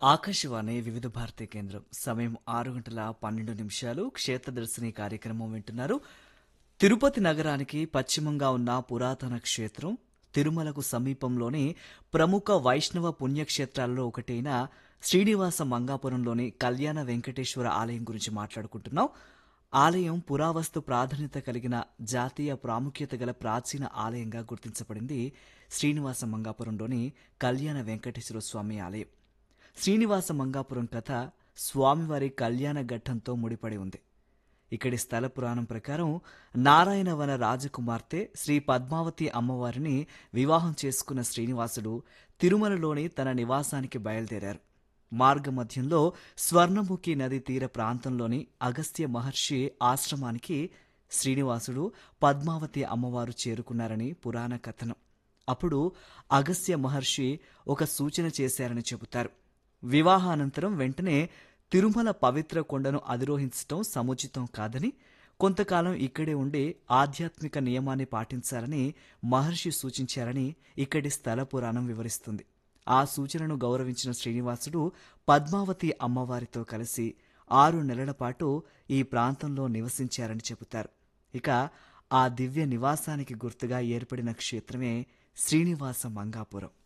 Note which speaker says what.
Speaker 1: ఆకాశవాణి వివిధ భారతి కేంద్రం సమయం ఆరు గంటల పన్నెండు నిమిషాలు క్షేత్రదర్శిని కార్యక్రమం వింటున్నారు తిరుపతి నగరానికి పశ్చిమంగా ఉన్న పురాతన క్షేత్రం తిరుమలకు సమీపంలోని ప్రముఖ వైష్ణవ పుణ్యక్షేత్రాల్లో ఒకటైన శ్రీనివాస మంగాపురంలోని కళ్యాణ వెంకటేశ్వర ఆలయం గురించి మాట్లాడుకుంటున్నాం ఆలయం పురావస్తు ప్రాధాన్యత కలిగిన జాతీయ ప్రాముఖ్యత గల ప్రాచీన ఆలయంగా గుర్తించబడింది శ్రీనివాస మంగాపురంలోని కళ్యాణ వెంకటేశ్వర స్వామి ఆలయం శ్రీనివాస మంగాపురం కథ స్వామివారి కళ్యాణ ఘట్టంతో ముడిపడి ఉంది ఇక్కడి స్థల పురాణం ప్రకారం నారాయణవన రాజకుమార్తె శ్రీ పద్మావతి అమ్మవారిని వివాహం చేసుకున్న శ్రీనివాసుడు తిరుమలలోని తన నివాసానికి బయలుదేరారు మార్గమధ్యంలో స్వర్ణముఖి నది తీర ప్రాంతంలోని అగస్త్య మహర్షి ఆశ్రమానికి శ్రీనివాసుడు పద్మావతి అమ్మవారు చేరుకున్నారని పురాణ కథనం అప్పుడు అగస్త్య మహర్షి ఒక సూచన చేశారని చెబుతారు వివాహానంతరం వెంటనే తిరుమల పవిత్ర కొండను అధిరోహించటం సముచితం కాదని కొంతకాలం ఇక్కడే ఉండి ఆధ్యాత్మిక నియమాన్ని పాటించాలని మహర్షి సూచించారని ఇక్కడి స్థల పురాణం వివరిస్తుంది ఆ సూచనను గౌరవించిన శ్రీనివాసుడు పద్మావతి అమ్మవారితో కలిసి ఆరు నెలల పాటు ఈ ప్రాంతంలో నివసించారని చెబుతారు ఇక ఆ దివ్య నివాసానికి గుర్తుగా ఏర్పడిన క్షేత్రమే శ్రీనివాస మంగాపురం